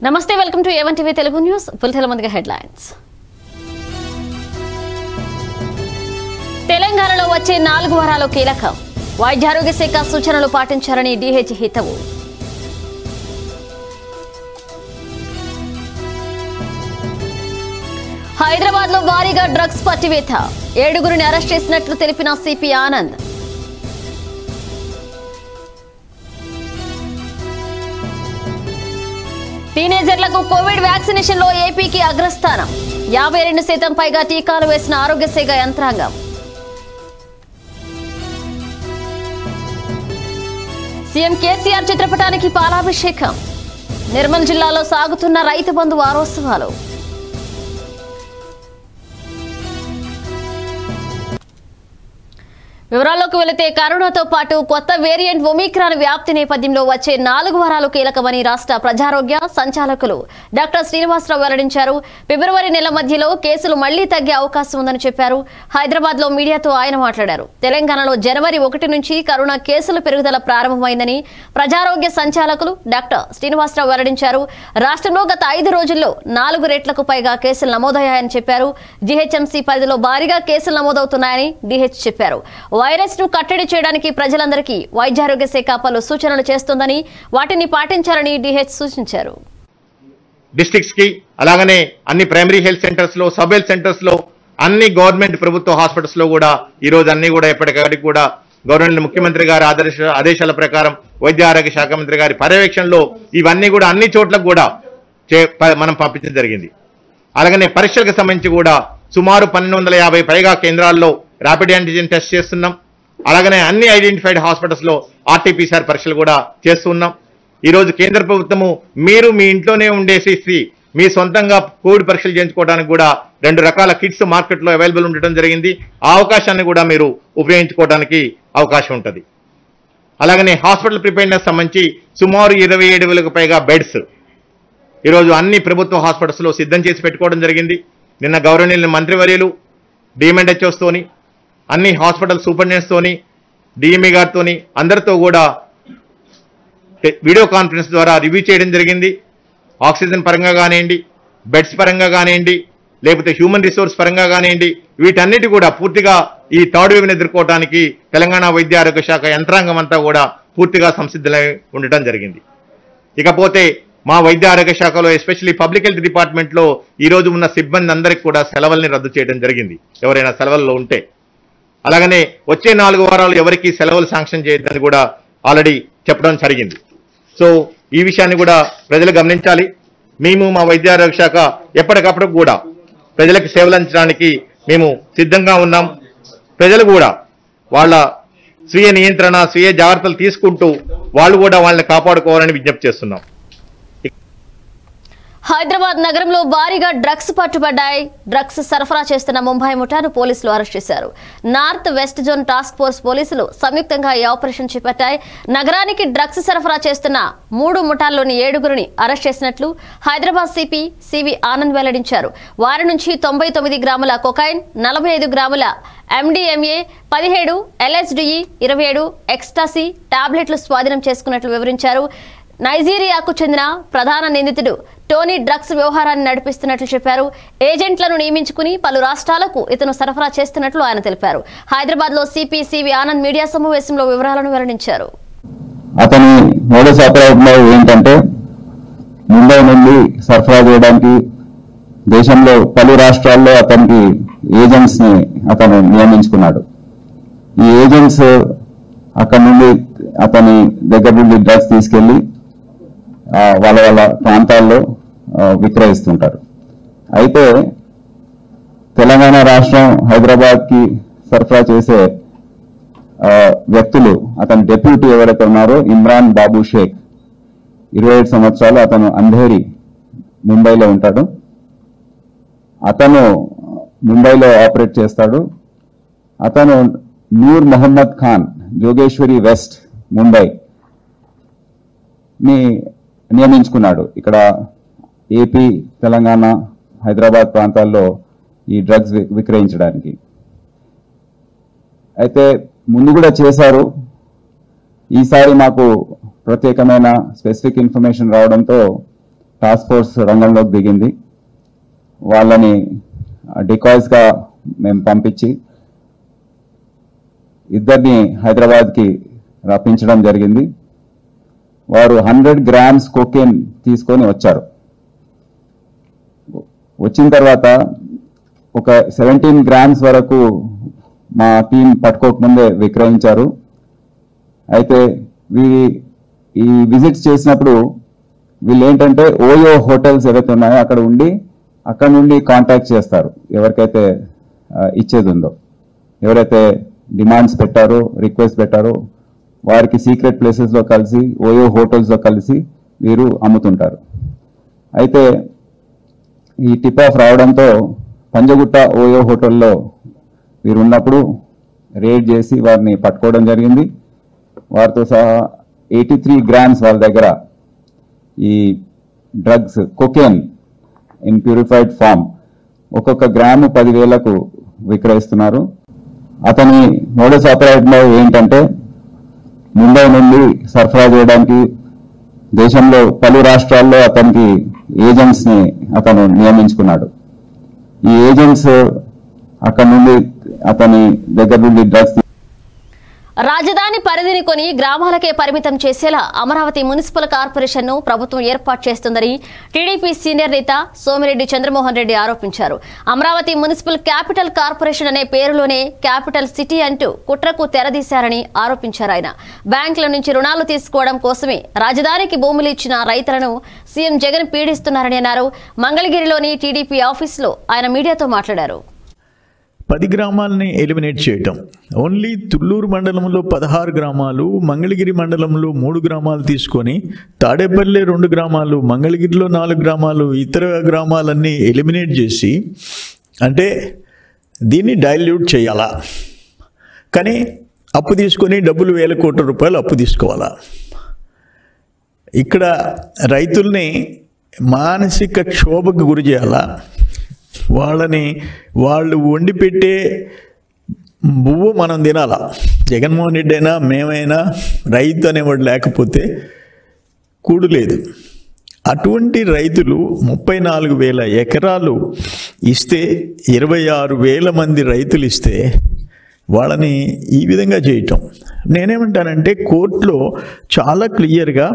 నమస్తే welcome to A one TV Telugu news bulletin ముందుగా headlines తెలంగాణలో వచ్చే నాలుగు వారాలు కీలకం వైద్యారోగ్య శాఖ సూచనలు పాటించారని డిహెచ్ హితవు హైదరాబాద్ లో భారీగా డ్రగ్స్ పట్టివేత ఏడుగురిని అరెస్ట్ చేసినట్లు తెలిపిన సిపి ఆనంద్ టీనేజర్లకు కోవిడ్ వ్యాక్సినేషన్ లో ఏపీకి అగ్రస్థానం యాభై రెండు శాతం పైగా టీకాలు వేసిన ఆరోగ్య శాఖ యంత్రాంగం సీఎం కేసీఆర్ చిత్రపటానికి పాలాభిషేకం నిర్మల్ జిల్లాలో సాగుతున్న రైతు బంధు వారోత్సవాలు వివరాల్లోకి వెళితే కరోనాతో పాటు కొత్త వేరియంట్ ఒమిక్రాన్ వ్యాప్తి నేపథ్యంలో వచ్చే నాలుగు వారాలు కీలకమని రాష్ట్ర ప్రజారోగ్య సంచాలకులు డాక్టర్ శ్రీనివాసరావు వెల్లడించారు ఫిబ్రవరి నెల మధ్యలో కేసులు మళ్లీ తగ్గే అవకాశం ఉందని చెప్పారు హైదరాబాద్ లో మీడియాతో ఆయన మాట్లాడారు తెలంగాణలో జనవరి ఒకటి నుంచి కరోనా కేసుల పెరుగుదల ప్రారంభమైందని ప్రజారోగ్య సంచాలకులు డాక్టర్ శ్రీనివాసరావు వెల్లడించారు రాష్ట్రంలో గత ఐదు రోజుల్లో నాలుగు రేట్లకు పైగా కేసులు నమోదయ్యాయని చెప్పారు జీహెచ్ఎంసీ పరిధిలో భారీగా కేసులు నమోదవుతున్నాయని డిహెచ్ చెప్పారు వైరస్ ను కట్టడి చేయడానికి ప్రజలందరికీ వైద్యారోగ్య శాఖ పలు సూచనలు చేస్తోందని వాటిని పాటించాలని డిహెచ్ సూచించారు డిస్ట్రిక్ట్స్ కి అలాగనే అన్ని ప్రైమరీ హెల్త్ సెంటర్స్ లో సబ్ హెల్త్ సెంటర్స్ లో అన్ని గవర్నమెంట్ ప్రభుత్వ హాస్పిటల్స్ లో కూడా ఈ రోజు అన్ని కూడా ఎప్పటికప్పటికి కూడా గవర్నమెంట్ ముఖ్యమంత్రి గారి ఆదర్శ ఆదేశాల ప్రకారం వైద్య ఆరోగ్య శాఖ మంత్రి గారి పర్యవేక్షణలో ఇవన్నీ కూడా అన్ని చోట్లకు కూడా చే- ప- మనం పంపించడం జరిగింది అలాగనే పరీక్షలకు సంబంధించి కూడా సుమారు పన్నెండు వందల యాభై పైగా కేంద్రాల్లో ర్యాపిడ్ యాంటిజెన్ టెస్ట్ చేస్తున్నాం అలాగనే అన్ని ఐడెంటిఫైడ్ హాస్పిటల్స్ లో ఆర్టీపీసీఆర్ పరీక్షలు కూడా చేస్తున్నాం ఈ రోజు కేంద్ర ప్రభుత్వము మీరు మీ ఇంట్లోనే ఉండేసేసి మీ సొంతంగా కోవిడ్ పరీక్షలు చేయించుకోవడానికి కూడా రెండు రకాల కిట్స్ మార్కెట్లో అవైలబుల్ ఉండటం జరిగింది ఆ అవకాశాన్ని కూడా మీరు ఉపయోగించుకోవడానికి అవకాశం ఉంటుంది అలాగనే హాస్పిటల్ ప్రిపేర్నెస్ సంబంధించి సుమారు ఇరవై ఏడు వేలకు పైగా బెడ్స్ ఈరోజు అన్ని ప్రభుత్వ హాస్పిటల్స్ లో సిద్ధం చేసి పెట్టుకోవడం జరిగింది నిన్న గౌరవనీయులు మంత్రివర్యులు డిఎంఎండ్హెచ్ఓస్ తోని అన్ని హాస్పిటల్ సూపరింటెండెంట్స్ తోని డిఎంఈ గారితోని అందరితో కూడా టె- వీడియో కాన్ఫరెన్స్ ద్వారా రివ్యూ చేయడం జరిగింది ఆక్సిజన్ పరంగా కానివ్వండి బెడ్స్ పరంగా కానివ్వండి లేకపోతే హ్యూమన్ రిసోర్స్ పరంగా కానివ్వండి వీటన్నిటి కూడా పూర్తిగా ఈ థర్డ్ వేవ్ని ఎదుర్కోవడానికి తెలంగాణ వైద్య ఆరోగ్య శాఖ యంత్రాంగం అంతా కూడా పూర్తిగా సంసిద్ధులై ఉండటం జరిగింది ఇకపోతే మా వైద్య ఆరోగ్య శాఖలో ఎస్పెషల్లీ పబ్లిక్ హెల్త్ డిపార్ట్మెంట్ లో ఈ రోజు ఉన్న సిబ్బంది అందరికి కూడా సెలవుల్ని రద్దు చేయడం జరిగింది ఎవరైనా సెలవుల్లో ఉంటే అలాగనే వచ్చే నాలుగు వారాలు ఎవరికి సెలవులు శాంక్షన్ చేయొద్దని కూడా ఆల్రెడీ చెప్పడం జరిగింది సో ఈ విషయాన్ని కూడా ప్రజలు గమనించాలి మేము మా వైద్య ఆరోగ్య శాఖ ఎప్పటికప్పుడు కూడా ప్రజలకు సేవలు అందించడానికి మేము సిద్ధంగా ఉన్నాం ప్రజలు కూడా వాళ్ళ స్వీయ నియంత్రణ స్వీయ జాగ్రత్తలు తీసుకుంటూ వాళ్ళు కూడా వాళ్ళని కాపాడుకోవాలని విజ్ఞప్తి చేస్తున్నాం హైదరాబాద్ నగరంలో భారీగా డ్రగ్స్ పట్టుబడ్డాయి డ్రగ్స్ సరఫరా చేస్తున్న ముంబై ముఠాను పోలీసులు అరెస్ట్ చేశారు north west zone task force పోలీసులు సంయుక్తంగా ఈ ఆపరేషన్ చేపట్టాయి నగరానికి డ్రగ్స్ సరఫరా చేస్తున్న మూడు ముఠాల్లోని ఏడుగురిని అరెస్ట్ చేసినట్లు హైదరాబాద్ సిపి సివి ఆనంద్ వెల్లడించారు వారి నుంచి తొంభై తొమ్మిది గ్రాముల కొకైన్ నలభై ఐదు గ్రాముల ఎండిఎంఏ పదిహేడు ఎల్ఎస్డిఈ ఇరవై ఏడు ఎక్స్టాసీ టాబ్లెట్లు స్వాధీనం చేసుకున్నట్లు వివరించారు నైజీరియాకు చెందిన ప్రధాన నిందితుడు టోనీ డ్రగ్స్ వ్యవహారాన్ని నడిపిస్తున్నట్లు చెప్పారు ఏజెంట్లను నియమించుకుని పలు రాష్ట్రాలకు ఇతను సరఫరా చేస్తున్నట్లు ఆయన తెలిపారు హైదరాబాద్ లో సిపి సివి ఆనంద్ మీడియా సమావేశంలో వివరాలను వెల్లడించారు అతని మోడస్ ఆపరేట్లో ఏంటంటే ముంబై నుండి సరఫరా చేయడానికి దేశంలో పలు రాష్ట్రాల్లో అతనికి ఏజెంట్స్ ని అతను నియమించుకున్నాడు ఈ ఏజెంట్స్ అక్కడ నుండి అతని దగ్గర నుండి డ్రగ్స్ తీసుకెళ్లి ఆ, వాళ్ళ వాళ్ళ ప్రాంతాల్లో ఆ, విక్రయిస్తుంటారు అయితే తెలంగాణ రాష్ట్రం హైదరాబాద్ కి సరఫరా చేసే ఆ, వ్యక్తులు అతని డెప్యూటీ ఎవరైతే ఉన్నారో ఇమ్రాన్ బాబు షేక్ ఇరవై ఏడు సంవత్సరాలు అతను అంధేరి ముంబైలో ఉంటాడు అతను ముంబైలో ఆపరేట్ చేస్తాడు అతను నూర్ మొహమ్మద్ ఖాన్ జోగేశ్వరి వెస్ట్ ముంబై ని నియమించుకున్నాడు ఇక్కడ ఏపీ తెలంగాణ హైదరాబాద్ ప్రాంతాల్లో ఈ డ్రగ్స్ వి- విక్రయించడానికి అయితే ముందు కూడా చేశారు ఈసారి మాకు ప్రత్యేకమైన స్పెసిఫిక్ ఇన్ఫర్మేషన్ రావడంతో టాస్క్ ఫోర్స్ రంగంలోకి దిగింది వాళ్ళని డికాయ్స్ గా మేము పంపించి ఇద్దరిని హైదరాబాద్ కి రప్పించడం జరిగింది వారు హండ్రెడ్ గ్రామ్స్ కోకేన్ తీసుకొని వచ్చారు వచ్చిన తర్వాత ఒక సెవెంటీన్ గ్రామ్స్ వరకు మా టీం పట్టుకోకముందే విక్రయించారు అయితే వీరి ఈ విజిట్స్ చేసినప్పుడు వీళ్ళు ఏంటంటే ఓయో హోటల్స్ ఏవైతే ఉన్నాయో అక్కడ ఉండి అక్కడ నుండి కాంటాక్ట్ చేస్తారు ఎవరికైతే ఆ, ఇచ్చేది ఉందో ఎవరైతే డిమాండ్స్ పెట్టారో రిక్వెస్ట్ పెట్టారో వారికి సీక్రెట్ ప్లేసెస్ లో కలిసి ఓయో హోటల్స్ లో కలిసి వీరు అమ్ముతుంటారు అయితే ఈ టిప్ ఆఫ్ రావడంతో పంజగుట్ట ఓయో హోటల్లో వీరు ఉన్నప్పుడు రేడ్ చేసి వారిని పట్టుకోవడం జరిగింది వారితో సహా ఎయిటీ త్రీ గ్రామ్స్ వాళ్ళ దగ్గర ఈ drugs cocaine in purified form ఒక్కొక్క గ్రాము పదివేలకు విక్రయిస్తున్నారు అతని మోడస్ ఆపరేట్లో ఏంటంటే ముంబై నుండి సరఫరా చేయడానికి దేశంలో పలు రాష్ట్రాల్లో అతనికి ఏజెంట్స్ ని అతను నియమించుకున్నాడు ఈ ఏజెంట్స్ అక్కడ నుండి అతని దగ్గర నుండి డ్రగ్స్ రాజధాని పరిధిని కొని గ్రామాలకే పరిమితం చేసేలా అమరావతి మున్సిపల్ కార్పొరేషన్ ను ప్రభుత్వం ఏర్పాటు చేస్తుందని టీడీపీ సీనియర్ నేత సోమిరెడ్డి చంద్రమోహన్ రెడ్డి ఆరోపించారు అమరావతి మున్సిపల్ క్యాపిటల్ కార్పొరేషన్ అనే పేరులోనే క్యాపిటల్ సిటీ అంటూ కుట్రకు తెరదీశారని ఆరోపించారు ఆయన బ్యాంకుల నుంచి రుణాలు తీసుకోవడం కోసమే రాజధానికి భూములు ఇచ్చిన రైతులను సీఎం జగన్ పీడిస్తున్నారని అన్నారు మంగళగిరిలోని టీడీపీ ఆఫీసులో ఆయన మీడియాతో మాట్లాడారు పది గ్రామాలని ఎలిమినేట్ చేయటం ఓన్లీ తుళ్ళూరు మండలంలో పదహారు గ్రామాలు మంగళగిరి మండలంలో మూడు గ్రామాలు తీసుకొని తాడేపల్లి రెండు గ్రామాలు మంగళగిరిలో నాలుగు గ్రామాలు ఇతర గ్రామాలన్నీ ఎలిమినేట్ చేసి అంటే దీన్ని డైల్యూట్ చేయాలా కానీ అప్పు తీసుకొని డబ్బులు వేల కోట్ల రూపాయలు అప్పు తీసుకోవాలా ఇక్కడ రైతుల్ని మానసిక క్షోభకు గురి చేయాలా వాళ్ళని వాళ్ళు వండి పెట్టే బువ్వు మనం తినాలా జగన్మోహన్ రెడ్డి అయినా మేమైనా రైతు అనేవాడు లేకపోతే కూడు లేదు అటువంటి రైతులు ముప్పై నాలుగు వేల ఎకరాలు ఇస్తే ఇరవై ఆరు వేల మంది రైతులు ఇస్తే వాళ్ళని ఈ విధంగా చేయటం నేనేమంటానంటే కోర్టులో చాలా క్లియర్గా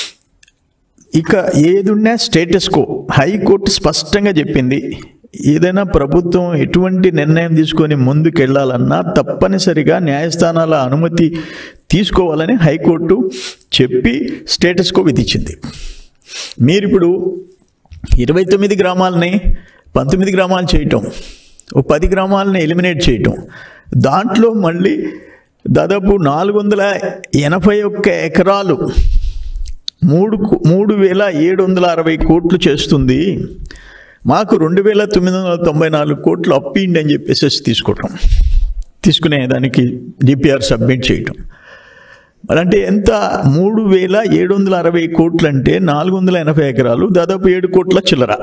ఇక ఏదున్నా స్టేటస్ కో హైకోర్టు స్పష్టంగా చెప్పింది ఏదైనా ప్రభుత్వం ఎటువంటి నిర్ణయం తీసుకొని ముందుకెళ్లాలన్నా తప్పనిసరిగా న్యాయస్థానాల అనుమతి తీసుకోవాలని హైకోర్టు చెప్పి స్టేటస్ కో విధించింది మీరు ఇప్పుడు ఇరవై తొమ్మిది గ్రామాలని పంతొమ్మిది గ్రామాలు చేయటం ఓ పది గ్రామాలని ఎలిమినేట్ చేయటం దాంట్లో మళ్ళీ దాదాపు నాలుగు వందల ఎనభై ఒక్క ఎకరాలు మూడు కు- మూడు వేల ఏడు వందల అరవై కోట్లు చేస్తుంది మాకు రెండు వేల తొమ్మిది వందల తొంభై నాలుగు కోట్లు అప్పిండి అని చెప్పేసి తీసుకోవటం తీసుకునే దానికి డిపిఆర్ సబ్మిట్ చేయటం మరి అంటే ఎంత మూడు వేల ఏడు వందల అరవై కోట్లు అంటే నాలుగు వందల ఎనభై ఎకరాలు దాదాపు ఏడు కోట్ల చిల్లర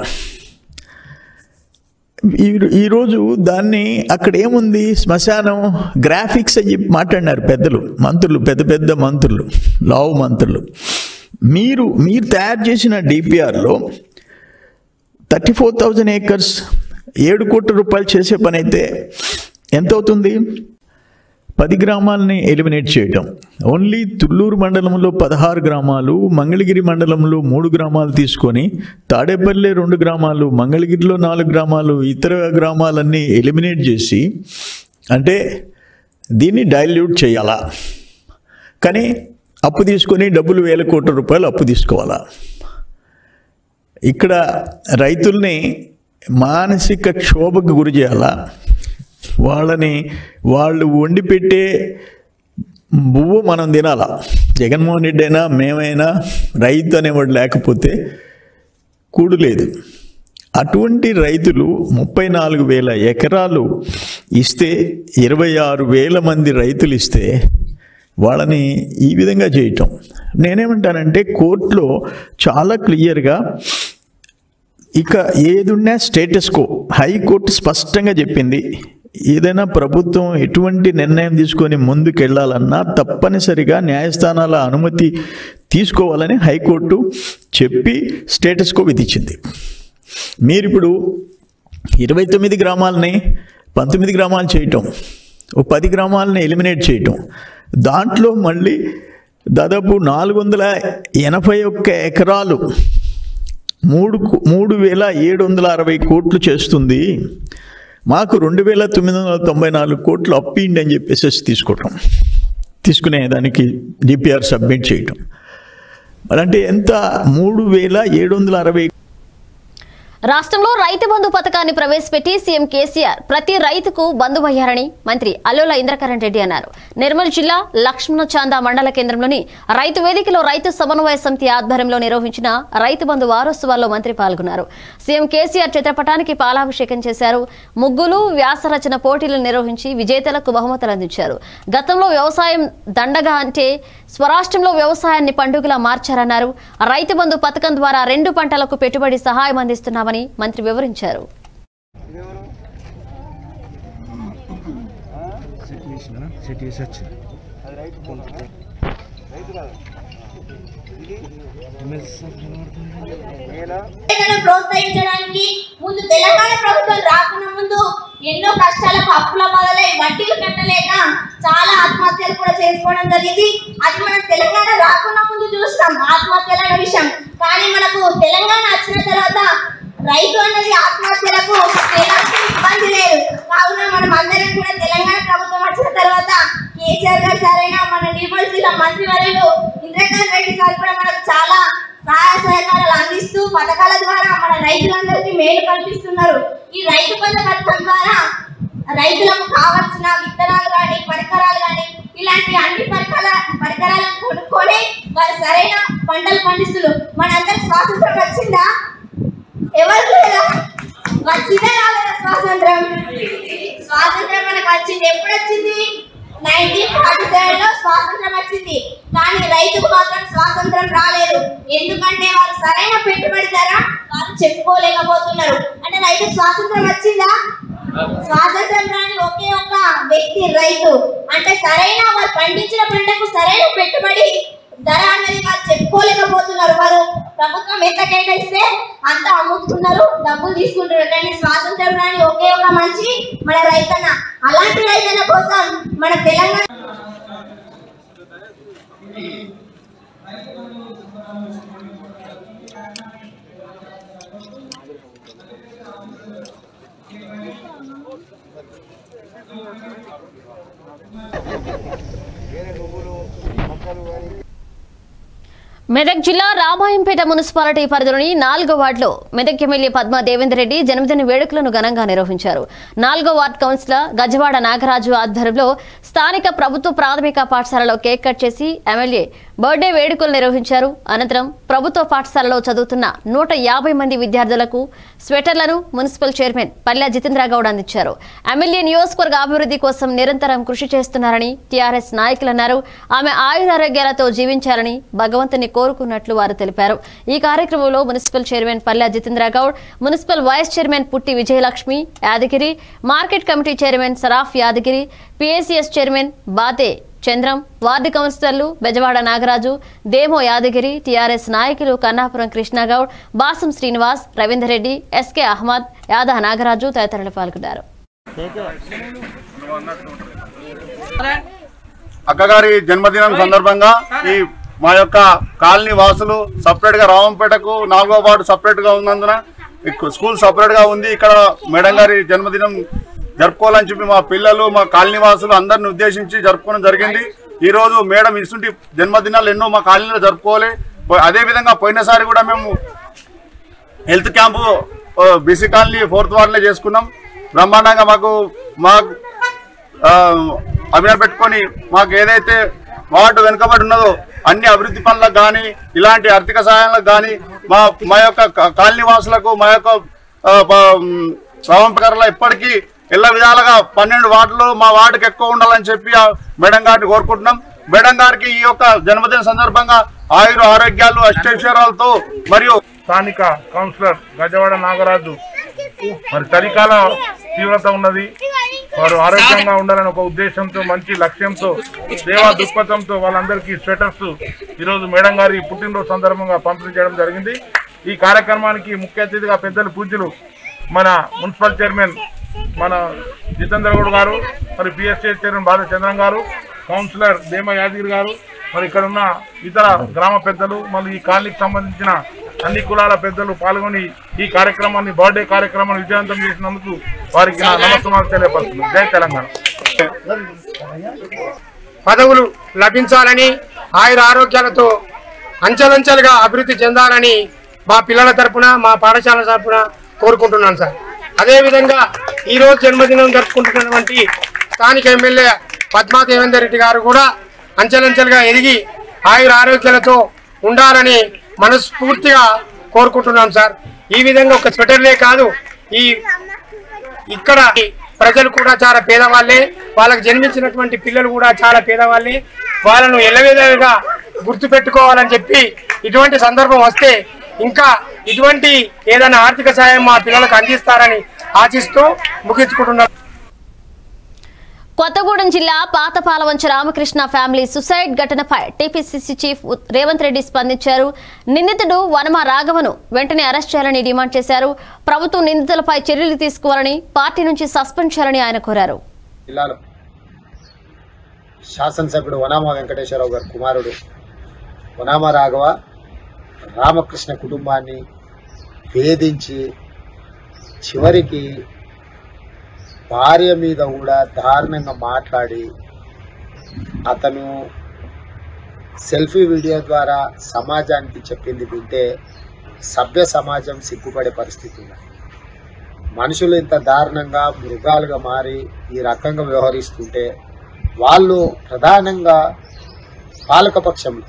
ఈ- ఈరోజు దాన్ని అక్కడ ఏముంది శ్మశానం గ్రాఫిక్స్ అని చెప్పి మాట్లాడినారు పెద్దలు మంత్రులు పెద్ద పెద్ద మంత్రులు లావు మంత్రులు మీరు మీరు తయారు చేసిన డిపిఆర్లో థర్టీ ఫోర్ థౌజండ్ ఏకర్స్ ఏడు కోట్ల రూపాయలు చేసే పని అయితే ఎంత అవుతుంది పది గ్రామాలని ఎలిమినేట్ చేయటం ఓన్లీ తుళ్ళూరు మండలంలో పదహారు గ్రామాలు మంగళగిరి మండలంలో మూడు గ్రామాలు తీసుకొని తాడేపల్లి రెండు గ్రామాలు మంగళగిరిలో నాలుగు గ్రామాలు ఇతర గ్రామాలన్నీ ఎలిమినేట్ చేసి అంటే దీన్ని డైల్యూట్ చేయాలా కానీ అప్పు తీసుకొని డబ్బులు వేల కోట్ల రూపాయలు అప్పు తీసుకోవాలా ఇక్కడ రైతుల్ని మానసిక క్షోభకు గురి చేయాలా వాళ్ళని వాళ్ళు వండి పెట్టే బువ్వు మనం తినాలా జగన్మోహన్ రెడ్డి అయినా మేమైనా రైతు అనేవాడు లేకపోతే కూడు లేదు అటువంటి రైతులు ముప్పై నాలుగు వేల ఎకరాలు ఇస్తే ఇరవై ఆరు వేల మంది రైతులు ఇస్తే వాళ్ళని ఈ విధంగా చేయటం నేనేమంటానంటే కోర్టులో చాలా క్లియర్గా ఇక ఏదున్నా స్టేటస్ కో హైకోర్టు స్పష్టంగా చెప్పింది ఏదైనా ప్రభుత్వం ఎటువంటి నిర్ణయం తీసుకొని ముందుకెళ్లాలన్నా తప్పనిసరిగా న్యాయస్థానాల అనుమతి తీసుకోవాలని హైకోర్టు చెప్పి స్టేటస్కో విధించింది మీరు ఇప్పుడు ఇరవై తొమ్మిది గ్రామాలని పంతొమ్మిది గ్రామాలు చేయటం ఓ పది గ్రామాలని ఎలిమినేట్ చేయటం దాంట్లో మళ్ళీ దాదాపు నాలుగు వందల ఎనభై ఒక్క ఎకరాలు మూడు కు- మూడు వేల ఏడు వందల అరవై కోట్లు చేస్తుంది మాకు రెండు వేల తొమ్మిది వందల తొంభై నాలుగు కోట్లు అప్పిండి అని చెప్పేసి తీసుకోవటం తీసుకునే దానికి డిపిఆర్ సబ్మిట్ చేయటం మరి అంటే ఎంత మూడు వేల ఏడు వందల అరవై రాష్ట్రంలో రైతు బంధు పథకాన్ని ప్రవేశపెట్టి సీఎం కేసీఆర్ ప్రతి రైతుకు బంధువయ్యారని మంత్రి అల్లుల ఇంద్రకరణ్ రెడ్డి అన్నారు నిర్మల్ జిల్లా లక్ష్మణ చాందా మండల కేంద్రంలోని రైతు వేదికలో రైతు సమన్వయ సమితి ఆధ్వర్యంలో నిర్వహించిన రైతు బంధు వారోత్సవాల్లో మంత్రి పాల్గొన్నారు సీఎం కేసీఆర్ చిత్రపటానికి పాలాభిషేకం చేశారు ముగ్గులు వ్యాసరచన పోటీలు నిర్వహించి విజేతలకు బహుమతులు అందించారు గతంలో వ్యవసాయం దండగా అంటే స్వరాష్ట్రంలో వ్యవసాయాన్ని పండుగలా మార్చారన్నారు రైతు బంధు పథకం ద్వారా రెండు పంటలకు పెట్టుబడి సహాయం అందిస్తున్నామని మంత్రి వివరించారు రైతులను ప్రోత్సహించడానికి ముందు తెలంగాణ ప్రభుత్వం రాకున్న ముందు ఎన్నో కష్టాలకు అప్పుల మొదలై వడ్డీలు కట్టలేక చాలా ఆత్మహత్యలు కూడా చేసుకోవడం జరిగింది అది మనం తెలంగాణ రాకున్న ముందు చూస్తాం ఆత్మహత్యల అనే విషయం కానీ మనకు తెలంగాణ వచ్చిన తర్వాత రైతు అన్నది ఆత్మహత్యలకు ఎలాంటి ఇబ్బంది లేదు కావున మనం అందరం కూడా తెలంగాణ ప్రభుత్వం వచ్చిన తర్వాత కేసీఆర్ గారు సరైన మన నిర్మల్ జిల్లా మంత్రివర్యులు ఇంద్రకాంత్ రెడ్డి సార్ కూడా మనకు చాలా సహాయ సహకారాలు అందిస్తూ పథకాల ద్వారా మన రైతులందరికీ మేలు కల్పిస్తున్నారు ఈ రైతు బంధు పథకం ద్వారా రైతులకు కావాల్సిన విత్తనాలు కానీ పరికరాలు కానీ ఇలాంటి అన్ని పరికరాల పరికరాలను కొనుక్కొని వారు సరైన పంటలు పండిస్తున్నారు మనందరికి స్వాతంత్రం వచ్చిందా ఎవరు లేదా వచ్చిందా రాలేదా స్వాతంత్రం స్వాతంత్రం మనకు వచ్చింది ఎప్పుడు వచ్చింది నైన్టీన్ ఫార్టీ సెవెన్ లో స్వాతంత్రం వచ్చింది కానీ రైతుకు మాత్రం స్వాతంత్రం రాలేదు ఎందుకంటే వారు సరైన పెట్టుబడి ధర వారు చెప్పుకోలేకపోతున్నారు అంటే రైతుకు స్వాతంత్రం వచ్చిందా స్వాతంత్రం రాని ఒకే ఒక వ్యక్తి రైతు అంటే సరైన వారు పండించిన పంటకు సరైన పెట్టుబడి ధర అన్నది వారు చెప్పుకోలేకపోతున్నారు వారు ప్రభుత్వం ఎంత కేటాయిస్తే అంత అమ్ముతున్నారు డబ్బులు తీసుకుంటారు కానీ స్వాతంత్రం రాని ఒకే ఒక మనిషి మన రైతన్న అలాంటి రైతన్న కోసం మన తెలంగాణ మెదక్ జిల్లా రామాయంపేట మున్సిపాలిటీ పరిధిలోని నాలుగో వార్డులో మెదక్ ఎమ్మెల్యే పద్మా దేవేందర్ రెడ్డి జన్మదిన వేడుకలను ఘనంగా నిర్వహించారు నాలుగో వార్డు కౌన్సిలర్ గజవాడ నాగరాజు ఆధ్వర్యంలో స్థానిక ప్రభుత్వ ప్రాథమిక పాఠశాలలో కేక్ కట్ చేసి ఎమ్మెల్యే బర్త్డే వేడుకలు నిర్వహించారు అనంతరం ప్రభుత్వ పాఠశాలలో చదువుతున్న నూట యాభై మంది విద్యార్థులకు స్వెటర్లను మున్సిపల్ చైర్మన్ పల్లె జితేంద్ర గౌడ్ అందించారు ఎమ్మెల్యే నియోజకవర్గ అభివృద్ధి కోసం నిరంతరం కృషి చేస్తున్నారని టీఆర్ఎస్ నాయకులు అన్నారు ఆమె ఆయురారోగ్యాలతో జీవించాలని భగవంతుని కోరుకున్నట్లు వారు తెలిపారు ఈ కార్యక్రమంలో municipal chairman Palle Jitendra Goud municipal vice chairman Putti Vijayalakshmi Yadagiri market committee chairman Saraf Yadagiri PACS chairman Bathe Chandram ward కౌన్సిలర్లు బెజవాడ నాగరాజు దేమో యాదగిరి టీఆర్ఎస్ నాయకులు కన్నాపురం కృష్ణగౌడ్ బాసం శ్రీనివాస్ రవీందర్ రెడ్డి ఎస్కే అహ్మద్ యాదా నాగరాజు తదితరులు పాల్గొన్నారు అక్కగారి జన్మదినం సందర్భంగా ఈ మా యొక్క కాలనీ వాసులు సపరేట్ గా రామంపేటకు నాలుగో వార్డు సపరేట్ గా ఉన్నందున ఇక్ స్కూల్ సపరేట్ గా ఉంది ఇక్కడ మేడం గారి జన్మదినం జరుపుకోవాలని చెప్పి మా పిల్లలు మా కాలనీ వాసులు అందరిని ఉద్దేశించి జరుపుకోవడం జరిగింది ఈ రోజు మేడం ఇటువంటి జన్మదినాలు ఎన్నో మా కాలనీలో జరుపుకోవాలి పో- అదే విధంగా పోయినసారి కూడా మేము health camp BC colony fourth వార్డులో చేసుకున్నాం బ్రహ్మాండంగా మాకు మా ఆ, అభినయం పెట్టుకొని మాకు ఏదైతే వార్డు వెనుకబడి ఉన్నదో అన్ని అభివృద్ధి పనులకు కానీ ఇలాంటి ఆర్థిక సహాయాలకు కానీ మా మా యొక్క కా- కాలనీ వాసులకు మా యొక్క ప్రవంపకర్లో ఇప్పటికీ ఎల్ల విధాలుగా పన్నెండు వార్డులు మా వార్డుకి ఎక్కువ ఉండాలని చెప్పి ఆ మేడం గారిని కోరుకుంటున్నాం మేడం గారికి ఈ యొక్క జన్మదిన సందర్భంగా ఆయుర ఆరోగ్యాలు అష్టైశ్వర్యాలతో మరియు స్థానిక కౌన్సిలర్ గజవాడ నాగరాజు మరి చలికాల తీవ్రత ఉన్నది వారు ఆరోగ్యంగా ఉండాలని ఒక ఉద్దేశంతో మంచి లక్ష్యంతో సేవా దృక్పథంతో వాళ్ళందరికీ స్వెటర్స్ ఈరోజు మేడం గారి పుట్టినరోజు సందర్భంగా పంపిణీ చేయడం జరిగింది ఈ కార్యక్రమానికి ముఖ్య అతిథిగా పెద్దలు పూజ్యులు మన మున్సిపల్ చైర్మన్ మన జితేంద్ర గౌడ్ గారు మరి పిఎస్సీ చైర్మన్ బాలచంద్రం గారు కౌన్సిలర్ దేమ యాదగిరి గారు మరి ఇక్కడ ఉన్న ఇతర గ్రామ పెద్దలు మళ్ళీ ఈ కాలనీకి సంబంధించిన అన్ని కులాల పెద్దలు పాల్గొని ఈ కార్యక్రమాన్ని బర్త్డే కార్యక్రమాన్ని విజయవంతం చేసినందుకు వారికి నా నమస్కారాలు తెలియపరుస్తున్నాను జై తెలంగాణ పదవులు లభించాలని ఆయుర ఆరోగ్యాలతో అంచెలంచెలుగా అభివృద్ధి చెందాలని మా పిల్లల తరపున మా పాఠశాల తరపున కోరుకుంటున్నాను సార్ అదేవిధంగా ఈరోజు జన్మదినం జరుపుకుంటున్నటువంటి స్థానిక ఎమ్మెల్యే పద్మా దేవేందర్ రెడ్డి గారు కూడా అంచెలంచెలుగా ఎదిగి ఆయుర ఆరోగ్యాలతో ఉండాలని మనస్ఫూర్తిగా కోరుకుంటున్నాం సార్ ఈ విధంగా ఒక స్వెటర్లే కాదు ఈ ఇక్కడ ప్రజలు కూడా చాలా పేదవాళ్ళే వాళ్ళకి జన్మించినటువంటి పిల్లలు కూడా చాలా పేదవాళ్ళే వాళ్ళను ఎల్లవేళగా గుర్తు పెట్టుకోవాలని చెప్పి ఇటువంటి సందర్భం వస్తే ఇంకా ఇటువంటి ఏదైనా ఆర్థిక సాయం మా పిల్లలకు అందిస్తారని ఆశిస్తూ ముగించుకుంటున్నాను కొత్తగూడెం జిల్లా పాతపాలవంచ రామకృష్ణ ఫ్యామిలీ సుసైడ్ ఘటనపై టీపీసీసీ చీఫ్ ఉ- రేవంత్ రెడ్డి స్పందించారు నిందితుడు వనమ రాఘవను వెంటనే అరెస్ట్ చేయాలని డిమాండ్ చేశారు ప్రభుత్వం నిందితులపై చర్యలు తీసుకోవాలని పార్టీ నుంచి సస్పెండ్ చేయాలని ఆయన కోరారు జిల్లాలో శాసనసభ్యుడు వనామ వెంకటేశ్వరరావు గారి కుమారుడు వనామ రాఘవ రామకృష్ణ కుటుంబాన్ని వేధించి చివరికి భార్య మీద కూడా దారుణంగా మాట్లాడి అతను సెల్ఫీ వీడియో ద్వారా సమాజానికి చెప్పింది వింటే సభ్య సమాజం సిగ్గుపడే పరిస్థితి ఉంది మనుషులు ఇంత దారుణంగా మృగాలుగా మారి ఈ రకంగా వ్యవహరిస్తుంటే వాళ్ళు ప్రధానంగా పాలకపక్షంలో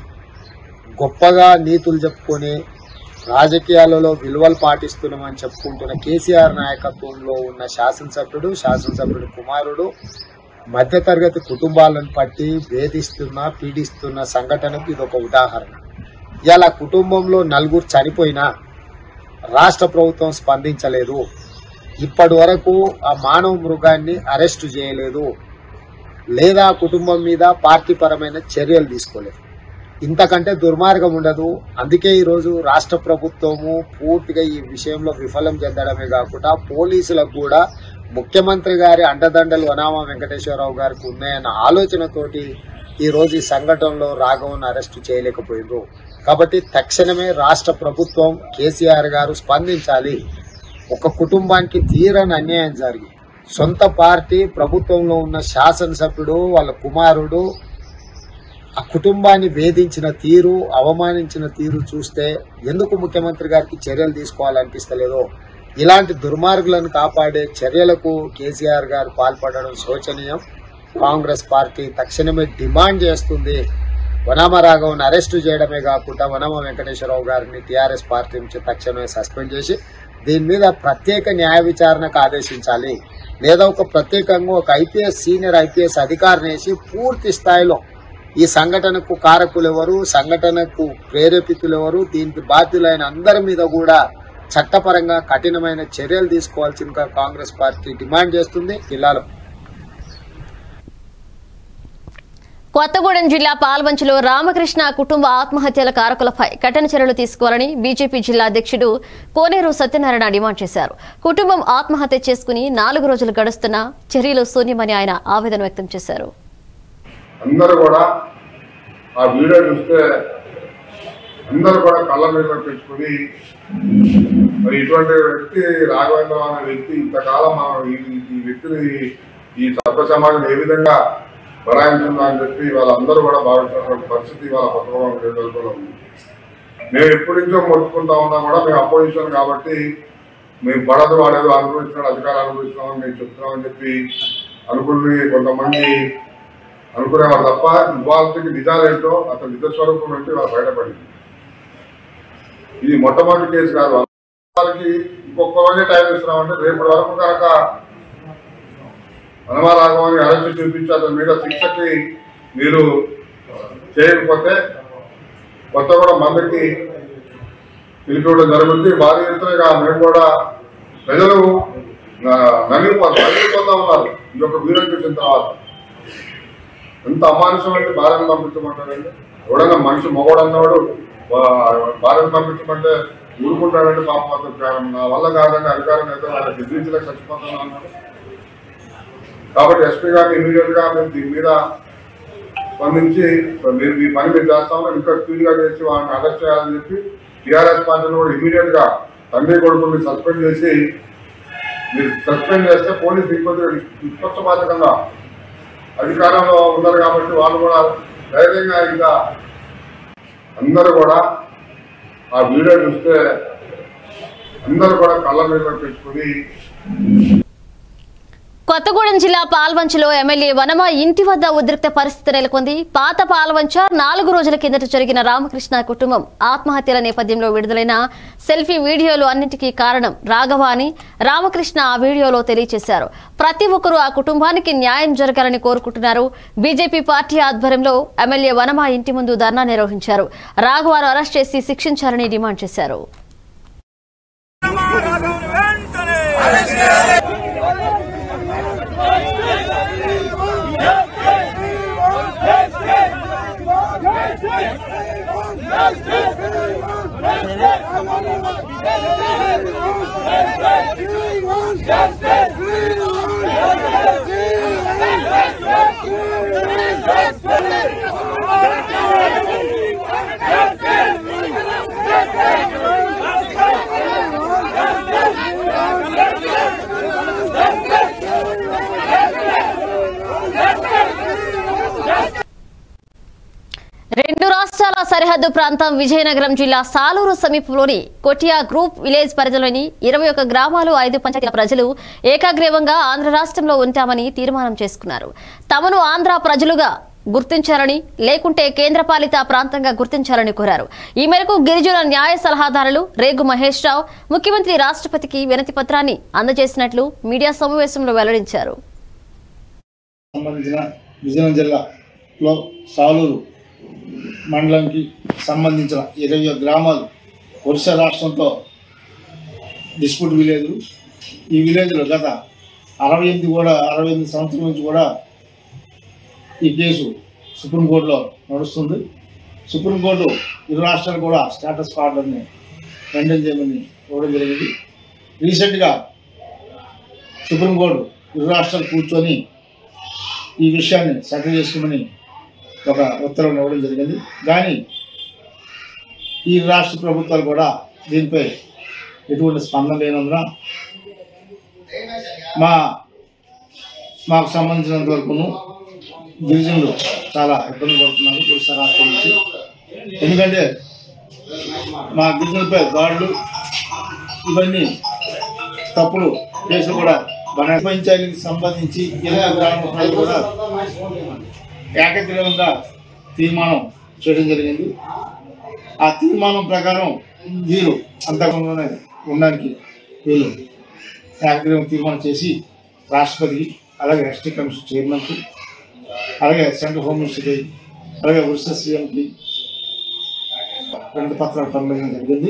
గొప్పగా నీతులు చెప్పుకొని రాజకీయాలలో విలువలు పాటిస్తున్నామని చెప్పుకుంటున్న కేసీఆర్ నాయకత్వంలో ఉన్న శాసనసభ్యుడు శాసనసభ్యుడు కుమారుడు మధ్యతరగతి కుటుంబాలను పట్టి వేధిస్తున్న పీడిస్తున్న సంఘటనకు ఇది ఒక ఉదాహరణ ఇలా కుటుంబంలో నలుగురు చనిపోయినా రాష్ట్ర ప్రభుత్వం స్పందించలేదు ఇప్పటి వరకు ఆ మానవ మృగాన్ని అరెస్టు చేయలేదు లేదా ఆ కుటుంబం మీద పార్టీ పరమైన చర్యలు తీసుకోలేదు ఇంతకంటే దుర్మార్గం ఉండదు అందుకే ఈరోజు రాష్ట్ర ప్రభుత్వము పూర్తిగా ఈ విషయంలో విఫలం చెందడమే కాకుండా పోలీసులకు కూడా ముఖ్యమంత్రి గారి అండదండలు వనామ వెంకటేశ్వరరావు గారికి ఉన్నాయన్న ఆలోచనతోటి ఈ రోజు ఈ సంఘటనలో రాఘవన్ అరెస్టు చేయలేకపోయిండ్రు కాబట్టి తక్షణమే రాష్ట్ర ప్రభుత్వం కేసీఆర్ గారు స్పందించాలి ఒక కుటుంబానికి తీరని అన్యాయం జరిగి సొంత పార్టీ ప్రభుత్వంలో ఉన్న శాసనసభ్యుడు వాళ్ళ కుమారుడు ఆ కుటుంబాన్ని వేధించిన తీరు అవమానించిన తీరు చూస్తే ఎందుకు ముఖ్యమంత్రి గారికి చర్యలు తీసుకోవాలనిపిస్తలేదో ఇలాంటి దుర్మార్గులను కాపాడే చర్యలకు కేసీఆర్ గారు పాల్పడడం శోచనీయం కాంగ్రెస్ పార్టీ తక్షణమే డిమాండ్ చేస్తుంది వనామ రాఘవన్ అరెస్టు చేయడమే కాకుండా వనమ వెంకటేశ్వరరావు గారిని టీఆర్ఎస్ పార్టీ నుంచి తక్షణమే సస్పెండ్ చేసి దీని మీద ప్రత్యేక న్యాయ విచారణకు ఆదేశించాలి లేదా ఒక ప్రత్యేకంగా ఒక ఐపీఎస్ సీనియర్ ఐపీఎస్ అధికారిని వేసి పూర్తి స్థాయిలో ఈ సంఘటనకు కారకులు ఎవరు సంఘటనకు ప్రేరేపితులు ఎవరు దీనికి బాధ్యులైన అందరి మీద కూడా చట్టపరంగా కఠినమైన చర్యలు తీసుకోవాల్సిందిగా కాంగ్రెస్ పార్టీ డిమాండ్ చేస్తుంది జిల్లాలో కొత్తగూడెం జిల్లా పాల్వంచలో రామకృష్ణ కుటుంబ ఆత్మహత్యల కారకులపై కఠిన చర్యలు తీసుకోవాలని బీజేపీ జిల్లా అధ్యక్షుడు కోనేరు సత్యనారాయణ డిమాండ్ చేశారు కుటుంబం ఆత్మహత్య చేసుకుని నాలుగు రోజులు గడుస్తున్నా చర్యలు శూన్యమని ఆయన ఆవేదన వ్యక్తం చేశారు అందరూ కూడా ఆ వీడియో చూస్తే అందరూ కూడా కళ్ళ మీద పెట్టుకుని మరి ఇటువంటి వ్యక్తి రాఘవేంద్ర అనే వ్యక్తి ఇంతకాలం మనం ఈ- ఈ వ్యక్తిని ఈ సభ్య సమాజం ఏ విధంగా భరాయించిందో అని చెప్పి వాళ్ళందరూ కూడా భావిస్తున్నటువంటి పరిస్థితి వాళ్ళ పథకం నెలకొల్పలో ఉంది మేము ఎప్పటి నుంచో మొట్టుకుంటా ఉన్నా కూడా మేము అపోజిషన్ కాబట్టి మేము పడదు వాడేదో అనుభవిస్తున్నాడు అధికారం అనుభవిస్తున్నామని మేము చెప్తున్నామని చెప్పి అనుకుని కొంతమంది అనుకునేవారు తప్ప ఇవాళకి నిజాలేంటో అతని నిజ స్వరూపం ఏంటో వాళ్ళు బయటపడింది ఇది మొట్టమొదటి కేసు కాదు వాళ్ళకి ఇంకొక రోజే టైం ఇస్తున్నామంటే రేపటి వరకు కనుక హనుమారాఘవాన్ని అరెస్ట్ చూపించి అతని మీద శిక్షకి మీరు చేయకపోతే కొత్త కూడా మందికి పిలిపివ్వడం జరుగుతుంది భారీ ఎత్తునగా మేము కూడా ప్రజలు నలిగిపో నలిగిపోతా ఉన్నారు ఈ యొక్క వీడియో చూసిన తర్వాత ఎంత అమానుషం అంటే భార్యను పంపించమంటారండి ఎవడన్నా మనిషి మొగోడు అన్నవాడు వా- భార్యను పంపించమంటే ఊరుకుంటాడంటే పాపం అతను నా వల్ల కాదండి అధికారం అయితే వాళ్ళకి ఎదిరించలేక చచ్చిపోతున్నా అన్నాడు కాబట్టి ఎస్పీ గారిని ఇమీడియట్ గా మేము దీని మీద స్పందించి మీరు మీ పని మీరు చేస్తామని ఇంకా స్పీడ్ గా చేసి వాళ్ళని అరెస్ట్ చేయాలని చెప్పి టీఆర్ఎస్ పార్టీని కూడా ఇమీడియట్ గా తండ్రి కొడుకుని సస్పెండ్ చేసి మీరు సస్పెండ్ చేస్తే పోలీసు ఇంకొద్దిగా నిష్పక్షపాతకంగా అధికారంలో ఉన్నారు కాబట్టి వాళ్ళు కూడా ధైర్యంగా ఇంకా అందరూ కూడా ఆ వీడియో చూస్తే అందరూ కూడా కళ్ళ మీద పెట్టుకుని కొత్తగూడెం జిల్లా పాల్వంచలో ఎమ్మెల్యే వనమ ఇంటి వద్ద ఉద్రిక్త పరిస్థితి నెలకొంది పాత పాల్వంచ నాలుగు రోజుల కిందట జరిగిన రామకృష్ణ కుటుంబం ఆత్మహత్యల నేపథ్యంలో విడుదలైన సెల్ఫీ వీడియోలు అన్నింటికీ కారణం రాఘవ అని రామకృష్ణ ఆ వీడియోలో తెలియజేశారు ప్రతి ఒక్కరూ ఆ కుటుంబానికి న్యాయం జరగాలని కోరుకుంటున్నారు బీజేపీ పార్టీ ఆధ్వర్యంలో ఎమ్మెల్యే వనమ ఇంటి ముందు ధర్నా నిర్వహించారు రాఘవను అరెస్ట్ చేసి శిక్షించాలని డిమాండ్ చేశారు రెండు రాష్ట్రాల సరిహద్దు ప్రాంతం విజయనగరం జిల్లా సాలూరు సమీపంలోని కొటియా గ్రూప్ విలేజ్ పరిధిలోని ఇరవై ఒక గ్రామాలు ఐదు పంచాయతీల ప్రజలు ఏకాగ్రీవంగా ఆంధ్ర రాష్ట్రంలో ఉంటామని తీర్మానం చేసుకున్నారు తమను ఆంధ్ర ప్రజలుగా గుర్తించాలని లేకుంటే కేంద్రపాలిత ప్రాంతంగా గుర్తించాలని కోరారు ఈ మేరకు గిరిజన న్యాయ సలహాదారులు రేగు మహేష్ రావు ముఖ్యమంత్రి రాష్ట్రపతికి వినతి పత్రాన్ని అందజేసినట్లు మీడియా సమావేశంలో వెల్లడించారు సంబంధించిన విజయనగరం జిల్లాలో సాలూరు మండలంకి సంబంధించిన ఇరవై గ్రామాలు ఒరిస్సా రాష్ట్రంతో డిస్ప్యూట్ విలేజ్ ఈ విలేజ్లో గత అరవై ఎనిమిది కూడా అరవై ఎనిమిది సంవత్సరాల నుంచి కూడా ఈ కేసు సుప్రీంకోర్టులో నడుస్తుంది సుప్రీంకోర్టు ఇరు రాష్ట్రాలు కూడా స్టేటస్ ఆర్డర్ని మెయింటైన్ చేయమని ఇవ్వడం జరిగింది రీసెంట్గా సుప్రీంకోర్టు ఇరు రాష్ట్రాలు కూర్చొని ఈ విషయాన్ని సెటిల్ చేసుకోమని ఒక ఉత్తర్వులు ఇవ్వడం జరిగింది కానీ ఈ రాష్ట్ర ప్రభుత్వాలు కూడా దీనిపై ఎటువంటి స్పందన లేనందున మా మాకు సంబంధించినంత వరకును గిరిజనులు చాలా ఇబ్బంది పడుతున్నారు ఒరిస్సా రాష్ట్రం నుంచి ఎందుకంటే మా గిరిజనులపై దాడులు ఇవన్నీ తప్పుడు కేసులు కూడా మన పంచాయతీకి సంబంధించి ఇరవై గ్రామ ప్రజలు కూడా ఏకగ్రీవంగా తీర్మానం చేయడం జరిగింది ఆ తీర్మానం ప్రకారం వీరు అంతకంలోనే ఉండడానికి వీళ్ళు ఏకగ్రీవం తీర్మానం చేసి రాష్ట్రపతికి అలాగే ఎస్టీ కమిషన్ చైర్మన్కి అలాగే సెంట్రల్ హోమ్ మినిస్టర్కి అలాగే ఒరిస్సా సీఎంకి వినతి పత్రాలు పంపించడం జరిగింది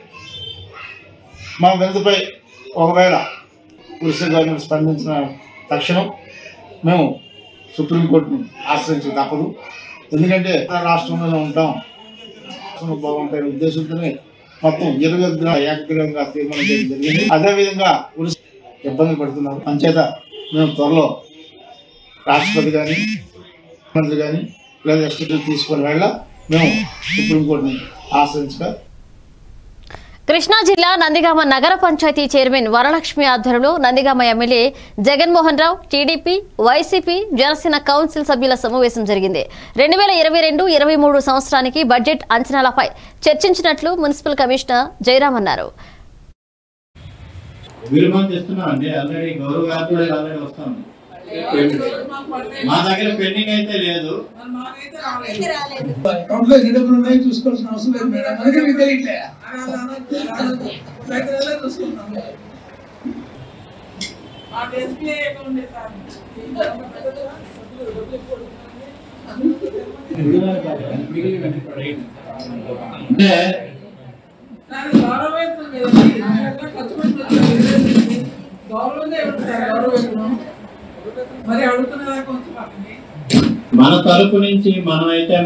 మా వినతిపై ఒకవేళ ఒరిస్సా గవర్నమెంట్ స్పందించిన తక్షణం మేము సుప్రీంకోర్టుని ఆశ్రయించక తప్పదు ఎందుకంటే మన రాష్ట్రంలోనే ఉంటాం రాష్ట్రంలో బాగుంటాయనే ఉద్దేశంతోనే మొత్తం ఇరవై గ్రహ ఏకగ్రీవంగా తీర్మానం చేయడం జరిగింది అదేవిధంగా ఒరిస్సా ఇబ్బంది పడుతున్నారు అంచేత మేము త్వరలో రాష్ట్రపతి కానీ ముఖ్యమంత్రి కానీ లేదా ఎస్టీటీ తీసుకొని వెళ్ళ మేము సుప్రీంకోర్టుని ఆశ్రయించక కృష్ణా జిల్లా నందిగామ నగర పంచాయతీ చైర్మన్ వరలక్ష్మి ఆధ్వర్యంలో Nandigama MLA Jaganmohan Rao TDP YCP Janasena council సభ్యుల సమావేశం జరిగింది రెండు వేల ఇరవై రెండు ఇరవై మూడు సంవత్సరానికి బడ్జెట్ అంచనాలపై చర్చించినట్లు మున్సిపల్ కమిషనర్ జయరాం అన్నారు విలువను తెస్తున్నాం అండి ఆల్రెడీ గౌరవ గారు కూడా ఆల్రెడీ వస్తాం మా దగ్గర పెండింగ్ అయితే లేదు అకౌంట్ లో ఎన్ని డబ్బులు ఉన్నాయో చూసుకోవాల్సిన అవసరం లేదు మేడం మనకి మీకు తెలియట్లే అంటే గౌరవంగా ఇవ్వండి గౌరవం మరి అడుగుతున్నదా కొంచెం పక్కనే. మన తరపు నుంచి మనమైతే